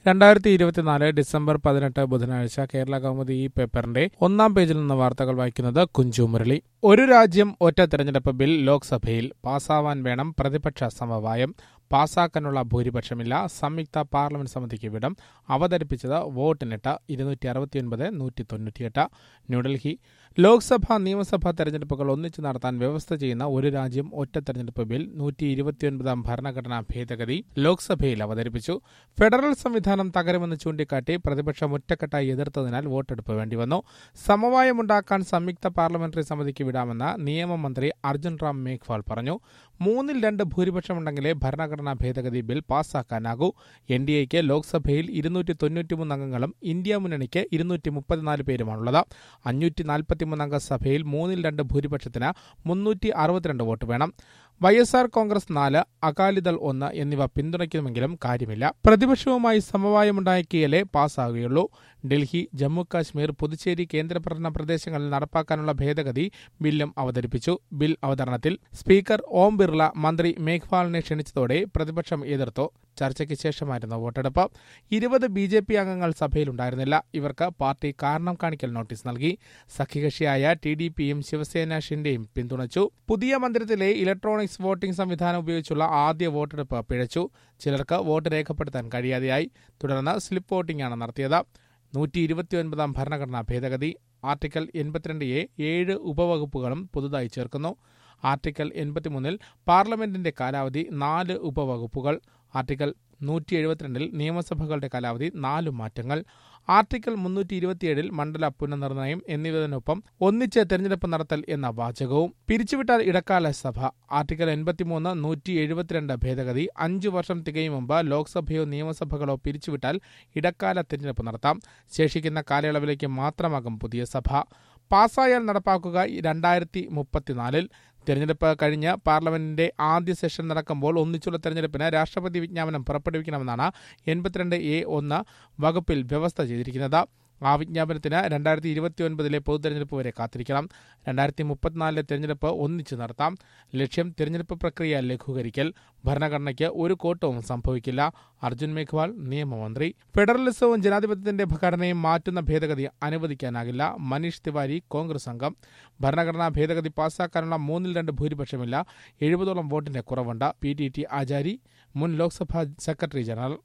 രണ്ടായിരത്തി ഇരുപത്തിനാല് ഡിസംബർ പതിനെട്ട് ബുധനാഴ്ച കേരള കൗമുദി ഈ പേപ്പറിന്റെ ഒന്നാം പേജിൽ നിന്ന് വാർത്തകൾ വായിക്കുന്നത് കുഞ്ചു മുരളി ഒരു രാജ്യം ഒറ്റ തെരഞ്ഞെടുപ്പ് ബിൽ ലോക്സഭയിൽ പാസാവാൻ വേണം പ്രതിപക്ഷ സമവായം പാസാക്കാനുള്ള ഭൂരിപക്ഷമില്ല സംയുക്ത പാർലമെന്റ് സമിതിക്ക് വിടം അവതരിപ്പിച്ചത് വോട്ടിനിട്ട് ഇരുന്നൂറ്റി അറുപത്തിയൊൻപത് നൂറ്റി തൊണ്ണൂറ്റിയെട്ട് ന്യൂഡൽഹി ലോക്സഭ നിയമസഭാ തെരഞ്ഞെടുപ്പുകൾ ഒന്നിച്ചു നടത്താൻ വ്യവസ്ഥ ചെയ്യുന്ന ഒരു രാജ്യം ഒറ്റ തെരഞ്ഞെടുപ്പ് ബിൽ നൂറ്റി ഇരുപത്തിയൊൻപതാം ഭരണഘടനാ ഭേദഗതി ലോക്സഭയിൽ അവതരിപ്പിച്ചു ഫെഡറൽ സംവിധാനം തകരുമെന്ന് ചൂണ്ടിക്കാട്ടി പ്രതിപക്ഷം ഒറ്റക്കെട്ടായി എതിർത്തതിനാൽ വോട്ടെടുപ്പ് വേണ്ടിവന്നു സമവായമുണ്ടാക്കാൻ സംയുക്ത പാർലമെന്ററി സമിതിക്ക് വിടാമെന്ന് നിയമമന്ത്രി അർജുൻ റാം മേഘ്വാൾ പറഞ്ഞു മൂന്നിൽ രണ്ട് ഭൂരിപക്ഷമുണ്ടെങ്കിലേ ഭരണഘടനാ ഭേദഗതി ബിൽ പാസ്സാക്കാനാകൂ എൻ ഡി എക്ക് ലോക്സഭയിൽ ഇരുന്നൂറ്റി തൊണ്ണൂറ്റിമൂന്ന് അംഗങ്ങളും ഇന്ത്യ മുന്നണിക്ക് ഇരുന്നൂറ്റി മുപ്പത്തിനാല് പേരുമാണുള്ളത് അഞ്ഞൂറ്റി നാൽപ്പത്തിമൂന്ന് അംഗ സഭയിൽ മൂന്നിൽ രണ്ട് ഭൂരിപക്ഷത്തിന് മുന്നൂറ്റി അറുപത്തിരണ്ട് വോട്ട് വേണം വൈ എസ് ആർ കോൺഗ്രസ് നാല് അകാലിദൾ ഒന്ന് എന്നിവ പിന്തുണയ്ക്കുമെങ്കിലും കാര്യമില്ല പ്രതിപക്ഷവുമായി സമവായമുണ്ടാക്കിയാലേ പാസ്സാകുകയുള്ളൂ ഡൽഹി ജമ്മു കാശ്മീർ പുതുച്ചേരി കേന്ദ്രഭരണ പ്രദേശങ്ങളിൽ നടപ്പാക്കാനുള്ള ഭേദഗതി ബില്ലും അവതരിപ്പിച്ചു ബിൽ അവതരണത്തിൽ സ്പീക്കർ ഓം ബിർള മന്ത്രി മേഘ്വാളിനെ ക്ഷണിച്ചതോടെ പ്രതിപക്ഷം എതിർത്തു ചർച്ചയ്ക്ക് ശേഷമായിരുന്നു വോട്ടെടുപ്പ് ഇരുപത് ബി ജെ പി അംഗങ്ങൾ സഭയിലുണ്ടായിരുന്നില്ല ഇവർക്ക് പാർട്ടി കാരണം കാണിക്കൽ നോട്ടീസ് നൽകി സഖ്യകക്ഷിയായ ടി ഡി പിയും ശിവസേന ഷിൻഡെയും പിന്തുണച്ചു പുതിയ മന്ദിരത്തിലെ ഇലക്ട്രോണിക്സ് വോട്ടിംഗ് സംവിധാനം ഉപയോഗിച്ചുള്ള ആദ്യ വോട്ടെടുപ്പ് പിഴച്ചു ചിലർക്ക് വോട്ട് രേഖപ്പെടുത്താൻ കഴിയാതെയായി തുടർന്ന് സ്ലിപ്പ് വോട്ടിംഗാണ് നടത്തിയത് നൂറ്റി ഇരുപത്തിയൊൻപതാം ഭരണഘടനാ ഭേദഗതി ആർട്ടിക്കൽ എൺപത്തിരണ്ട് എ ഏഴ് ഉപവകുപ്പുകളും പുതുതായി ചേർക്കുന്നു ആർട്ടിക്കൽ എൺപത്തിമൂന്നിൽ പാർലമെന്റിന്റെ കാലാവധി നാല് ഉപവകുപ്പുകൾ ആർട്ടിക്കൽ നൂറ്റി എഴുപത്തിരണ്ടിൽ നിയമസഭകളുടെ കാലാവധി നാലു മാറ്റങ്ങൾ ആർട്ടിക്കിൾ മുന്നൂറ്റി ഇരുപത്തിയേഴിൽ മണ്ഡല പുനർനിർണയം എന്നിവതിനൊപ്പം ഒന്നിച്ച് തെരഞ്ഞെടുപ്പ് നടത്തൽ എന്ന വാചകവും പിരിച്ചുവിട്ടാൽ ഇടക്കാല സഭ ആർട്ടിക്കിൾ എൺപത്തിമൂന്ന് നൂറ്റി എഴുപത്തിരണ്ട് ഭേദഗതി അഞ്ചു വർഷം തികയും മുമ്പ് ലോക്സഭയോ നിയമസഭകളോ പിരിച്ചുവിട്ടാൽ ഇടക്കാല തെരഞ്ഞെടുപ്പ് നടത്താം ശേഷിക്കുന്ന കാലയളവിലേക്ക് മാത്രമാകും പുതിയ സഭ പാസ്സായാൽ നടപ്പാക്കുക രണ്ടായിരത്തി മുപ്പത്തിനാലിൽ തെരഞ്ഞെടുപ്പ് കഴിഞ്ഞ് പാർലമെന്റിന്റെ ആദ്യ സെഷൻ നടക്കുമ്പോൾ ഒന്നിച്ചുള്ള തെരഞ്ഞെടുപ്പിന് രാഷ്ട്രപതി വിജ്ഞാപനം പുറപ്പെടുവിക്കണമെന്നാണ് എൺപത്തിരണ്ട് എ ഒന്ന് വകുപ്പിൽ വ്യവസ്ഥ ചെയ്തിരിക്കുന്നത് ആ വിജ്ഞാപനത്തിന് രണ്ടായിരത്തി ഇരുപത്തിയൊൻപതിലെ പൊതുതെരഞ്ഞെടുപ്പ് വരെ കാത്തിരിക്കണം രണ്ടായിരത്തി മുപ്പത്തിനാലിലെ തെരഞ്ഞെടുപ്പ് ഒന്നിച്ചു നടത്താം ലക്ഷ്യം തെരഞ്ഞെടുപ്പ് പ്രക്രിയ ലഘൂകരിക്കൽ ഭരണഘടനയ്ക്ക് ഒരു കോട്ടവും സംഭവിക്കില്ല അർജുൻ മേഘ്വാൾ നിയമമന്ത്രി ഫെഡറലിസവും ജനാധിപത്യത്തിന്റെ ഘടനയും മാറ്റുന്ന ഭേദഗതി അനുവദിക്കാനാകില്ല മനീഷ് തിവാരി കോൺഗ്രസ് അംഗം ഭരണഘടനാ ഭേദഗതി പാസ്സാക്കാനുള്ള മൂന്നിൽ രണ്ട് ഭൂരിപക്ഷമില്ല എഴുപതോളം വോട്ടിന്റെ കുറവുണ്ട് പി ടി ടി ആചാരി മുൻ ലോക്സഭാ സെക്രട്ടറി ജനറൽ